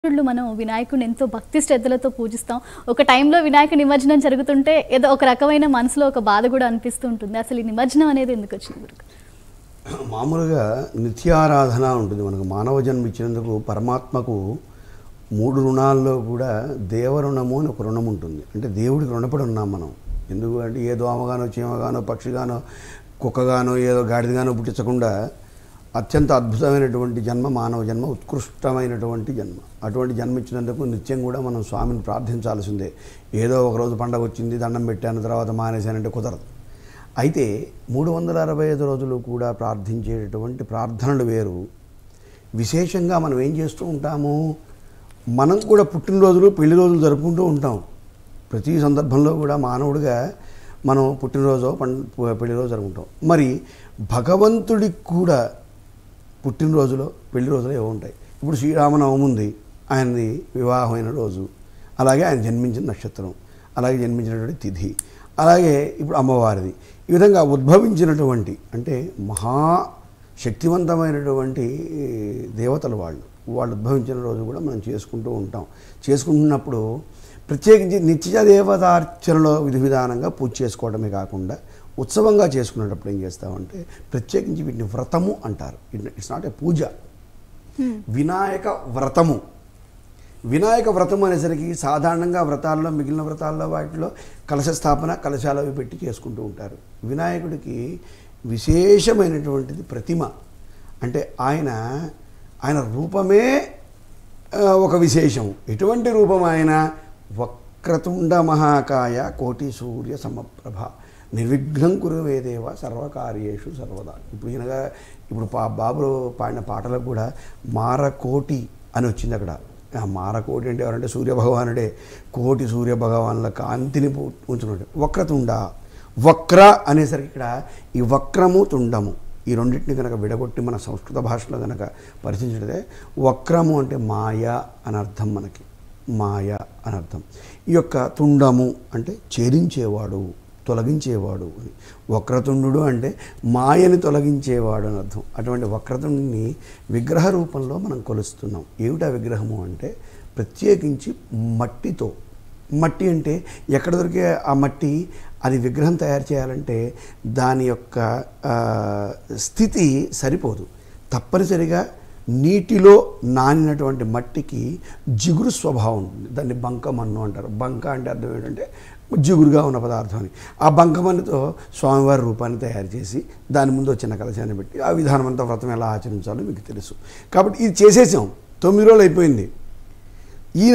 భక్తులు మనం వినాయకుడిని ఎంతో భక్తి శ్రద్ధలతో పూజిస్తాం ఒక టైంలో వినాయక నిమజ్జనం జరుగుతుంటే ఏదో ఒక రకమైన మనసులో ఒక బాధ కూడా అనిపిస్తూ ఉంటుంది అసలు ఈ నిమజ్జనం అనేది ఎందుకు వచ్చింది గురుగారు మామూలుగా నిత్యారాధన ఉంటుంది మనకు మానవ జన్మ ఇచ్చినందుకు పరమాత్మకు మూడు రుణాల్లో కూడా దేవరుణము అని ఒక రుణం ఉంటుంది అంటే దేవుడికి రుణపడి ఉన్నాం మనం ఎందుకు అంటే ఏ దోమగానో చీమగానో పక్షిగానో కుక్కగానో ఏదో గాడిదగానో పుట్టించకుండా అత్యంత అద్భుతమైనటువంటి జన్మ మానవ జన్మ ఉత్కృష్టమైనటువంటి జన్మ అటువంటి జన్మ ఇచ్చినందుకు నిత్యం కూడా మనం స్వామిని ప్రార్థించాల్సిందే ఏదో ఒక రోజు పండగ వచ్చింది దండం పెట్టాను తర్వాత మానేశానంటే కుదరదు అయితే మూడు వందల అరవై ఐదు రోజులు కూడా ప్రార్థించేటటువంటి ప్రార్థనలు వేరు విశేషంగా మనం ఏం చేస్తూ ఉంటాము మనం కూడా పుట్టినరోజులు పెళ్లి రోజులు జరుపుకుంటూ ఉంటాం ప్రతి సందర్భంలో కూడా మానవుడిగా మనం పుట్టినరోజు పం పెళ్లి రోజు జరుపుకుంటాం మరి భగవంతుడికి కూడా పుట్టినరోజులో పెళ్లి రోజులు ఏవో ఉంటాయి ఇప్పుడు శ్రీరామనవమి ఉంది ఆయనది వివాహమైన రోజు అలాగే ఆయన జన్మించిన నక్షత్రం అలాగే జన్మించినటువంటి తిథి అలాగే ఇప్పుడు అమ్మవారిది ఈ విధంగా ఉద్భవించినటువంటి అంటే మహా శక్తివంతమైనటువంటి దేవతలు వాళ్ళు వాళ్ళు ఉద్భవించిన రోజు కూడా మనం చేసుకుంటూ ఉంటాం చేసుకుంటున్నప్పుడు ప్రత్యేకించి నిత్య దేవతార్చనలో విధి విధానంగా పూజ చేసుకోవడమే కాకుండా ఉత్సవంగా చేసుకునేటప్పుడు ఏం చేస్తామంటే ప్రత్యేకించి వీటిని వ్రతము అంటారు it's not a puja Vinayaka వ్రతము వినాయక వ్రతం అనేసరికి సాధారణంగా వ్రతాల్లో మిగిలిన వ్రతాల్లో వాటిలో కలశ స్థాపన కలశాలు అవి పెట్టి చేసుకుంటూ ఉంటారు వినాయకుడికి విశేషమైనటువంటిది ప్రతిమ అంటే ఆయన ఆయన రూపమే ఆ, ఒక విశేషం ఎటువంటి రూపం ఆయన వక్రతుండ మహాకాయ కోటి సూర్య సమప్రభ నిర్విఘ్నం కురువేదేవ సర్వకార్యేషు సర్వదా ఇప్పుడు ఈయనగా ఇప్పుడు పా బాబు పాడిన పాటలకు కూడా మారకోటి అని వచ్చింది అక్కడ ఆ మారకోటి అంటే ఎవరంటే సూర్యభగవానుడే కోటి సూర్య భగవానుల కాంతిని పు- ఉంచున్నాడు వక్రతుండ వక్ర అనేసరికి ఇక్కడ ఈ వక్రము తుండము ఈ రెండింటిని కనుక విడగొట్టి మన సంస్కృత భాషలో కనుక పరిచయించితే వక్రము అంటే మాయ అని అర్థం మనకి మాయ అని అర్థం ఈ యొక్క తుండము అంటే ఛేదించేవాడు తొలగించేవాడు అని వక్రతుండు అంటే మాయని తొలగించేవాడు అని అర్థం అటువంటి వక్రతుండిని విగ్రహ రూపంలో మనం కొలుస్తున్నాం ఏమిటా విగ్రహము అంటే ప్రత్యేకించి మట్టితో మట్టి అంటే ఎక్కడ దొరికే ఆ మట్టి అది విగ్రహం తయారు చేయాలంటే దాని యొక్క ఆ, స్థితి సరిపోదు తప్పనిసరిగా నీటిలో నానినటువంటి మట్టికి జిగురు స్వభావం ఉంటుంది దాన్ని బంకమన్ను అంటారు బంక అంటే అర్థం ఏంటంటే జిగురుగా ఉన్న పదార్థం అని ఆ బంకమన్నుతో స్వామివారి రూపాన్ని తయారు చేసి దాని ముందు చిన్న కలశాన్ని పెట్టి ఆ విధానం అంతా వ్రతం ఎలా ఆచరించాలో మీకు తెలుసు కాబట్టి ఇది చేసేసాం తొమ్మిది రోజులు అయిపోయింది ఈయన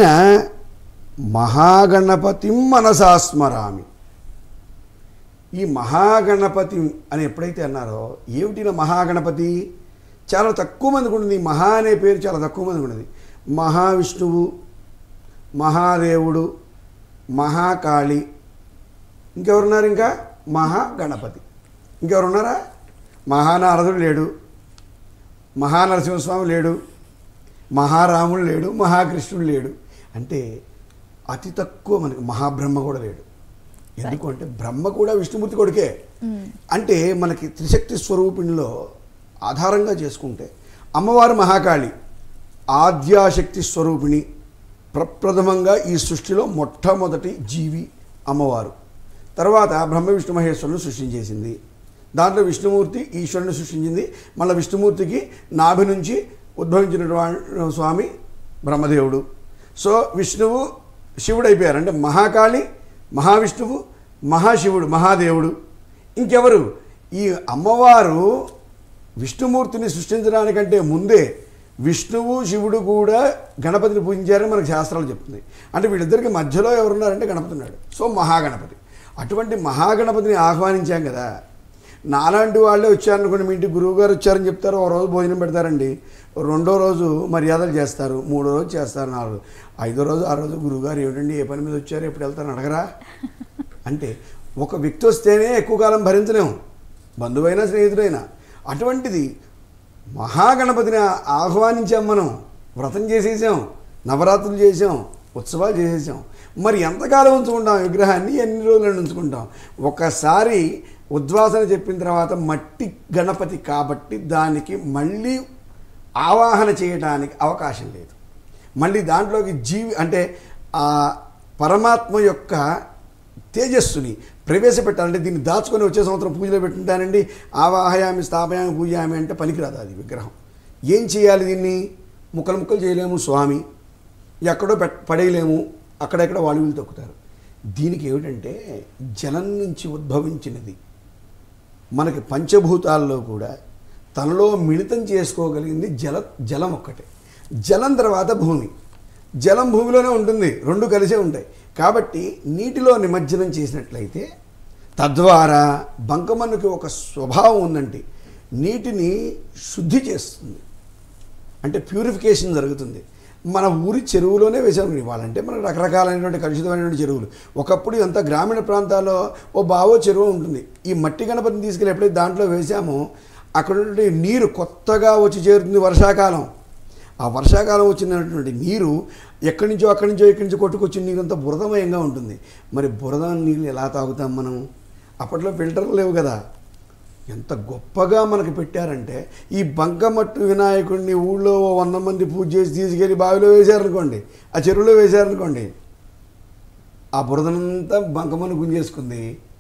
మహాగణపతి మనసా స్మరామి ఈ మహాగణపతి అని ఎప్పుడైతే అన్నారో ఏమిటిన మహాగణపతి చాలా తక్కువ మందికి ఉంటుంది ఈ మహా అనే పేరు చాలా తక్కువ మందికి ఉంటుంది మహావిష్ణువు మహాదేవుడు మహాకాళి ఇంకెవరున్నారు ఇంకా మహాగణపతి ఇంకెవరున్నారా మహానారదుడు లేడు మహానరసింహస్వామి లేడు మహారాముడు లేడు మహాకృష్ణుడు లేడు అంటే అతి తక్కువ మనకి మహాబ్రహ్మ కూడా లేడు ఎందుకు అంటే బ్రహ్మ కూడా విష్ణుమూర్తి కొడుకే అంటే మనకి త్రిశక్తి స్వరూపిణిలో ఆధారంగా చేసుకుంటే అమ్మవారు మహాకాళి ఆద్యాశక్తి స్వరూపిణి ప్రప్రథమంగా ఈ సృష్టిలో మొట్టమొదటి జీవి అమ్మవారు తర్వాత బ్రహ్మ విష్ణు మహేశ్వరుని సృష్టించేసింది దాంట్లో విష్ణుమూర్తి ఈశ్వరుని సృష్టించింది మళ్ళీ విష్ణుమూర్తికి నాభి నుంచి ఉద్భవించినటువంటి స్వామి బ్రహ్మదేవుడు సో విష్ణువు శివుడు అయిపోయారు అంటే మహాకాళి మహావిష్ణువు మహాశివుడు మహాదేవుడు ఇంకెవరు ఈ అమ్మవారు విష్ణుమూర్తిని సృష్టించడానికంటే ముందే విష్ణువు శివుడు కూడా గణపతిని పూజించారని మనకు శాస్త్రాలు చెప్తుంది అంటే వీళ్ళిద్దరికి మధ్యలో ఎవరున్నారంటే గణపతి ఉన్నాడు సో మహాగణపతి అటువంటి మహాగణపతిని ఆహ్వానించాం కదా నాలాంటి వాళ్ళే వచ్చారనుకోండి మీ ఇంటికి గురువు గారు వచ్చారని చెప్తారు ఒక రోజు భోజనం పెడతారండి రెండో రోజు మర్యాదలు చేస్తారు మూడో రోజు చేస్తారు నాలుగు ఐదో రోజు ఆ రోజు గురువుగారు ఏమిటండి ఏ పని మీద వచ్చారు ఎప్పుడు వెళ్తారని అడగరా అంటే ఒక వ్యక్తి వస్తేనే ఎక్కువ కాలం భరించలేము బంధువైనా స్నేహితుడైనా అటువంటిది మహాగణపతిని ఆహ్వానించాం మనం వ్రతం చేసేసాం నవరాత్రులు చేసాం ఉత్సవాలు చేసేసాం మరి ఎంతకాలం ఉంచుకుంటాం విగ్రహాన్ని ఎన్ని రోజులు ఉంచుకుంటాం ఒకసారి ఉద్వాసన చెప్పిన తర్వాత మట్టి గణపతి కాబట్టి దానికి మళ్ళీ ఆవాహన చేయడానికి అవకాశం లేదు మళ్ళీ దాంట్లోకి జీవి అంటే ఆ పరమాత్మ యొక్క తేజస్సుని ప్రవేశపెట్టాలంటే దీన్ని దాచుకొని వచ్చే సంవత్సరం పూజలో పెట్టుంటానండి ఆవాహయామి స్థాపయామి పూజయామి అంటే పనికిరాదు అది విగ్రహం ఏం చేయాలి దీన్ని ముక్కలు ముక్కలు చేయలేము స్వామి ఎక్కడో పెట్ పడేయలేము అక్కడెక్కడ వాళ్ళు వీళ్ళు తొక్కుతారు దీనికి ఏమిటంటే జలం నుంచి ఉద్భవించినది మనకి పంచభూతాల్లో కూడా తనలో మిళితం చేసుకోగలిగింది జల జలం ఒక్కటే జలం తర్వాత భూమి జలం భూమిలోనే ఉంటుంది రెండు కలిసే ఉంటాయి కాబట్టి నీటిలో నిమజ్జనం చేసినట్లయితే తద్వారా బంకమన్నుకి ఒక స్వభావం ఉందంటే నీటిని శుద్ధి చేస్తుంది అంటే ప్యూరిఫికేషన్ జరుగుతుంది మన ఊరి చెరువులోనే వేసాం ఇవ్వాలంటే మనకు రకరకాలైనటువంటి కలుషితమైనటువంటి చెరువులు ఒకప్పుడు ఇదంతా గ్రామీణ ప్రాంతాల్లో ఓ బావో చెరువు ఉంటుంది ఈ మట్టి గణపతిని తీసుకెళ్ళి ఎప్పుడైతే దాంట్లో వేసామో అక్కడ ఉన్నటువంటి నీరు కొత్తగా వచ్చి చేరుతుంది వర్షాకాలం ఆ వర్షాకాలం వచ్చినటువంటి నీరు ఎక్కడి నుంచో అక్కడి నుంచో ఇక్కడి నుంచో కొట్టుకొచ్చిన నీరు అంతా బురదమయంగా ఉంటుంది మరి బురద నీళ్ళు ఎలా తాగుతాం మనం అప్పట్లో ఫిల్టర్లు లేవు కదా ఎంత గొప్పగా మనకి పెట్టారంటే ఈ బంకమట్టు వినాయకుడిని ఊళ్ళో ఓ వంద మంది పూజ చేసి తీసుకెళ్ళి బావిలో వేశారనుకోండి ఆ చెరువులో వేశారనుకోండి ఆ బురదనంతా బంకమన్ను గుంజేసుకుంది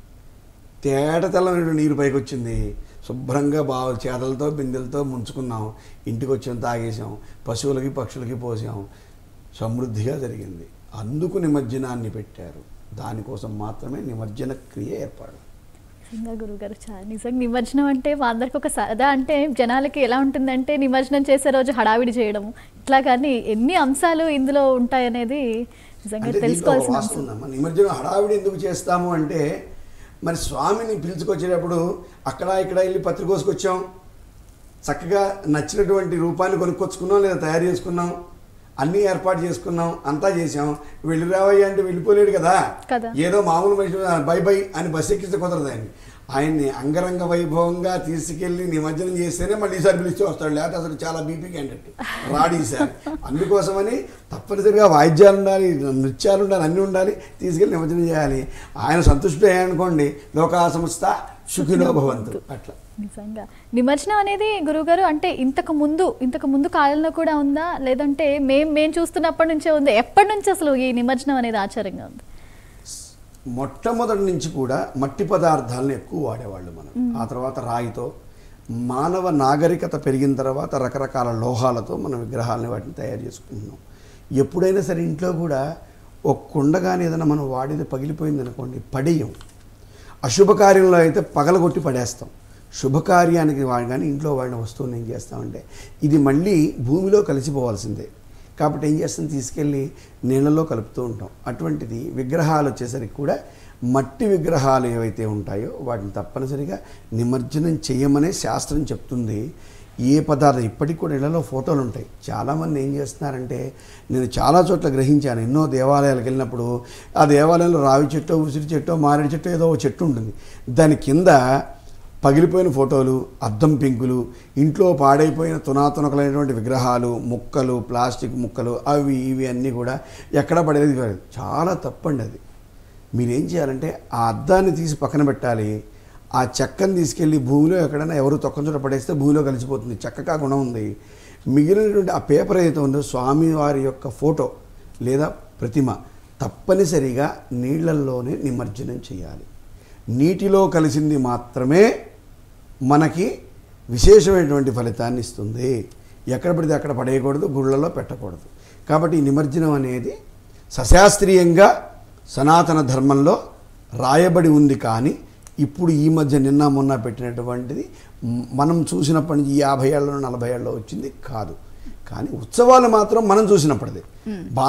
తేట తెల్లమైనటువంటి నీరు పైకి వచ్చింది శుభ్రంగా బావ చేతలతో బిందెలతో ముంచుకున్నాం ఇంటికి వచ్చాం తాగేసాం పశువులకి పక్షులకి పోసాం సమృద్ధిగా జరిగింది అందుకు నిమజ్జనాన్ని పెట్టారు దానికోసం మాత్రమే నిమజ్జన క్రియ ఏర్పాటు నిజంగా గురుగారు చాలా నిజంగా నిమజ్జనం అంటే మా అందరికి ఒక సరదా అంటే జనాలకి ఎలా ఉంటుందంటే నిమజ్జనం చేసే రోజు హడావిడి చేయడము ఇట్లా కానీ ఎన్ని అంశాలు ఇందులో ఉంటాయనేది నిజంగా అంటే దీంట్లో తెలుసుకోవాల్సిన ఒక అంశం వాస్తవం ఉందమ్మా నిమజ్జనం హడావిడి ఎందుకు చేస్తాము అంటే మరి స్వామిని పిలుచుకొచ్చేటప్పుడు అక్కడ ఇక్కడ వెళ్ళి పత్రికోసుకొచ్చాం చక్కగా నచ్చినటువంటి రూపాన్ని కొనుక్కొచ్చుకున్నాం లేదా తయారు చేసుకున్నాం అన్నీ ఏర్పాటు చేసుకున్నాం అంతా చేసాం వెళ్ళి రావయ్య అంటే వెళ్ళిపోలేడు కదా కదా. ఏదో మామూలు మనిషి బై బై అని బస్ ఎక్కిస్తే కుదరదు ఆయన ఆయన్ని అంగరంగ వైభవంగా తీసుకెళ్ళి నిమజ్జనం చేస్తేనే మళ్ళీ ఈసారి పిలిస్తే వస్తాడు లేకపోతే అసలు చాలా బీపీ క్యాండిడేట్ రాడు ఈసారి అందుకోసమని తప్పనిసరిగా వాయిద్యాలు ఉండాలి నృత్యాలు ఉండాలి అన్నీ ఉండాలి తీసుకెళ్ళి నిమజ్జనం చేయాలి ఆయన సంతుష్టి అయ్యానుకోండి లోకా సంస్థ సుఖినో భవంతు అట్లా నిజంగా నిమజ్జనం అనేది గురువుగారు అంటే ఇంతకు ముందు ఇంతకు ముందు కాలంలో కూడా ఉందా లేదంటే మేం మేము చూస్తున్నప్పటి నుంచే ఉందా ఎప్పటి నుంచి అసలు ఈ నిమజ్జనం అనేది ఆచారంగా ఉంది మొట్టమొదటి నుంచి కూడా మట్టి పదార్థాలను ఎక్కువ వాడేవాళ్ళు మనం ఆ తర్వాత రాయితో మానవ నాగరికత పెరిగిన తర్వాత రకరకాల లోహాలతో మనం విగ్రహాలని వాటిని తయారు చేసుకుంటున్నాం ఎప్పుడైనా సరే ఇంట్లో కూడా ఒక కుండ కానీ ఏదైనా మనం వాడిది పగిలిపోయింది అనుకోండి పడేయం అశుభకార్యంలో అయితే పగలగొట్టి పడేస్తాం శుభకార్యానికి వాడి కానీ ఇంట్లో వాడిన వస్తువుని ఏం చేస్తామంటే ఇది మళ్ళీ భూమిలో కలిసిపోవాల్సిందే కాబట్టి ఏం చేస్తాం తీసుకెళ్ళి నీళ్ళలో కలుపుతూ ఉంటాం అటువంటిది విగ్రహాలు వచ్చేసరికి కూడా మట్టి విగ్రహాలు ఏవైతే ఉంటాయో వాటిని తప్పనిసరిగా నిమజ్జనం చేయమనే శాస్త్రం చెప్తుంది ఏ పదార్థం ఇప్పటికి కూడా ఇళ్లలో ఫోటోలు ఉంటాయి చాలామంది ఏం చేస్తున్నారంటే నేను చాలా చోట్ల గ్రహించాను ఎన్నో దేవాలయాలకు వెళ్ళినప్పుడు ఆ దేవాలయంలో రావి చెట్టు ఉసిరి చెట్టు మారేడు చెట్టు ఏదో ఒక చెట్టు ఉంటుంది దాని కింద పగిలిపోయిన ఫోటోలు అద్దం పెంకులు ఇంట్లో పాడైపోయిన తునాతునకలైనటువంటి విగ్రహాలు ముక్కలు ప్లాస్టిక్ ముక్కలు అవి ఇవి అన్నీ కూడా ఎక్కడ పడేది కాదు చాలా తప్పండి అది మీరేం చేయాలంటే ఆ అద్దాన్ని తీసి పక్కన పెట్టాలి ఆ చెక్కని తీసుకెళ్ళి భూమిలో ఎక్కడైనా ఎవరు తొక్కన చోట పడేస్తే భూమిలో కలిసిపోతుంది చెక్కగా గుణం ఉంది మిగిలినటువంటి ఆ పేపర్ ఏదైతే ఉందో స్వామివారి యొక్క ఫోటో లేదా ప్రతిమ తప్పనిసరిగా నీళ్ళల్లోనే నిమజ్జనం చేయాలి నీటిలో కలిసింది మాత్రమే మనకి విశేషమైనటువంటి ఫలితాన్ని ఇస్తుంది ఎక్కడ పడితే అక్కడ పడేయకూడదు గుళ్ళలో పెట్టకూడదు కాబట్టి ఈ నిమజ్జనం అనేది సశాస్త్రీయంగా సనాతన ధర్మంలో రాయబడి ఉంది కానీ ఇప్పుడు ఈ మధ్య నిన్న మొన్న పెట్టినటువంటిది మ్, మనం చూసినప్పటి నుంచి యాభై ఏళ్ళలో నలభై ఏళ్ళలో వచ్చింది కాదు కానీ ఉత్సవాలు మాత్రం మనం చూసినప్పటిది బా